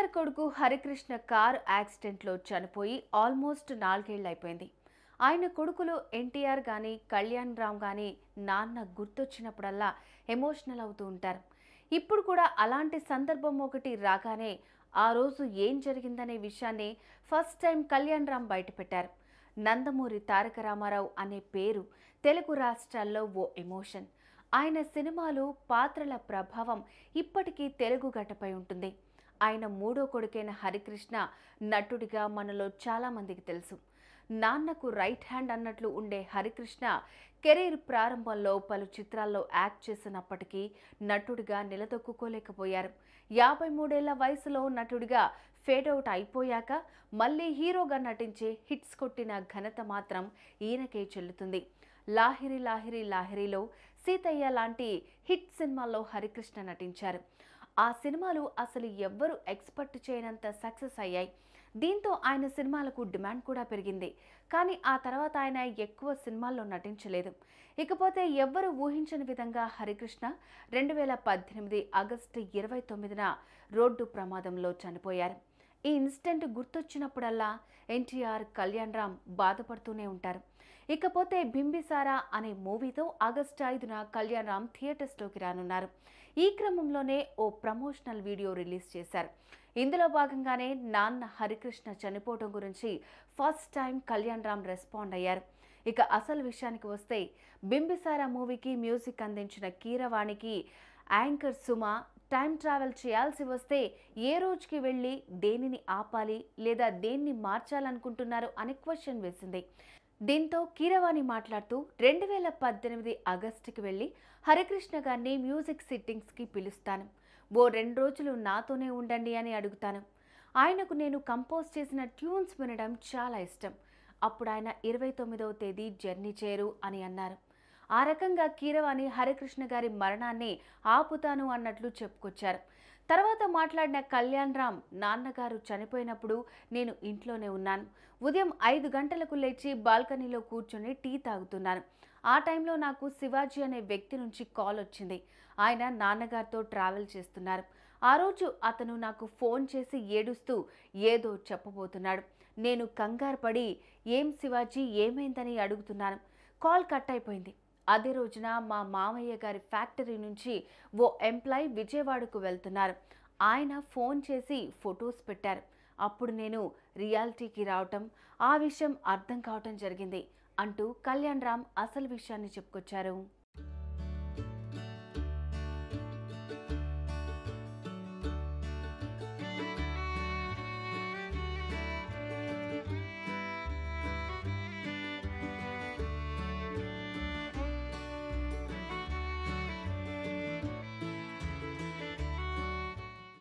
ఎన్టీఆర్ కొడుకు హరికృష్ణ కార్ యాక్సిడెంట్లో చనిపోయి ఆల్మోస్ట్ నాలుగేళ్ళు అయిపోయింది ఆయన కొడుకులు ఎన్టీఆర్ కానీ కళ్యాణ్ రామ్ కానీ నాన్న గుర్తొచ్చినప్పుడల్లా ఎమోషనల్ అవుతూ ఉంటారు ఇప్పుడు కూడా అలాంటి సందర్భం ఒకటి రాగానే ఆ రోజు ఏం జరిగిందనే విషయాన్ని ఫస్ట్ టైం కళ్యాణ్ రామ్ బయటపెట్టారు నందమూరి తారక రామారావు అనే పేరు తెలుగు రాష్ట్రాల్లో ఓ ఎమోషన్ ఆయన సినిమాలు పాత్రల ప్రభావం ఇప్పటికీ తెలుగు గడ్డపై ఉంటుంది ఆయన మూడో కొడుకైన హరికృష్ణ నటుడిగా మనలో చాలామందికి తెలుసు నాన్నకు రైట్ హ్యాండ్ అన్నట్లు ఉండే హరికృష్ణ కెరీర్ ప్రారంభంలో పలు చిత్రాల్లో యాక్ట్ చేసినప్పటికీ నటుడిగా నిలదొక్కుకోలేకపోయారు యాభై మూడేళ్ల వయసులో నటుడిగా ఫేడ్ అవుట్ అయిపోయాక మళ్ళీ హీరోగా నటించి హిట్స్ కొట్టిన ఘనత మాత్రం ఈయనకే చెల్లుతుంది లాహిరి లాహిరి లాహిరిలో సీతయ్య లాంటి హిట్ సినిమాల్లో హరికృష్ణ నటించారు ఆ సినిమాలు అసలు ఎవ్వరూ ఎక్స్పెక్ట్ చేయనంత సక్సెస్ అయ్యాయి దీంతో ఆయన సినిమాలకు డిమాండ్ కూడా పెరిగింది కానీ ఆ తర్వాత ఆయన ఎక్కువ సినిమాల్లో నటించలేదు ఇకపోతే ఎవ్వరూ ఊహించని విధంగా హరికృష్ణ రెండు వేల పద్దెనిమిది ఆగస్టు ఇరవై తొమ్మిదిన రోడ్డు ప్రమాదంలో చనిపోయారు ఈ ఇన్సిడెంట్ గుర్తొచ్చినప్పుడల్లా ఎన్టీఆర్ కళ్యాణ్ రామ్ బాధపడుతూనే ఉంటారు ఇకపోతే బింబిసారా అనే మూవీతో ఆగస్టు ఐదున కళ్యాణ్ రామ్ థియేటర్స్లోకి రానున్నారు ఈ క్రమంలోనే ఓ ప్రమోషనల్ వీడియో రిలీజ్ చేశారు ఇందులో భాగంగానే నాన్న హరికృష్ణ చనిపోవడం గురించి first time Kalyan Ram respond అయ్యారు ఇక అసలు విషయానికి వస్తే బింబిసారా మూవీకి మ్యూజిక్ అందించిన కీరవాణికి యాంకర్ సుమ టైం ట్రావెల్ చేయాల్సి వస్తే ఏ రోజుకి వెళ్ళి దేనిని ఆపాలి లేదా దేన్ని మార్చాలనుకుంటున్నారు అని క్వశ్చన్ వేసింది దీంతో కీరవాణి మాట్లాడుతూ రెండు వేల పద్దెనిమిది ఆగస్టుకి వెళ్ళి హరికృష్ణ గారిని మ్యూజిక్ సిట్టింగ్స్కి పిలుస్తాను ఓ రెండు రోజులు నాతోనే ఉండండి అని అడుగుతాను ఆయనకు నేను కంపోజ్ చేసిన ట్యూన్స్ వినడం చాలా ఇష్టం అప్పుడు ఆయన ఇరవై తొమ్మిదవ తేదీ జర్నీ చేయరు అని అన్నారు ఆ రకంగా కీరవాణి హరికృష్ణ గారి మరణాన్ని ఆపుతాను అన్నట్లు చెప్పుకొచ్చారు తర్వాత మాట్లాడిన కళ్యాణ్ రామ్ నాన్నగారు చనిపోయినప్పుడు నేను ఇంట్లోనే ఉన్నాను ఉదయం ఐదు గంటలకు లేచి బాల్కనీలో కూర్చొని టీ తాగుతున్నాను ఆ టైంలో నాకు శివాజీ అనే వ్యక్తి నుంచి కాల్ వచ్చింది ఆయన నాన్నగారితో ట్రావెల్ చేస్తున్నారు ఆ రోజు అతను నాకు ఫోన్ చేసి ఏడుస్తూ ఏదో చెప్పబోతున్నాడు నేను కంగారు పడి ఏం శివాజీ ఏమైందని అడుగుతున్నాను కాల్ కట్ అయిపోయింది అదే రోజున మా మామయ్య గారి ఫ్యాక్టరీ నుంచి ఓ ఎంప్లాయ్ విజయవాడకు వెళ్తున్నారు ఆయన ఫోన్ చేసి ఫొటోస్ పెట్టారు అప్పుడు నేను రియాలిటీకి రావటం ఆ విషయం అర్థం కావటం జరిగింది అంటూ కళ్యాణ్ రామ్ అసలు విషయాన్ని చెప్పుకొచ్చారు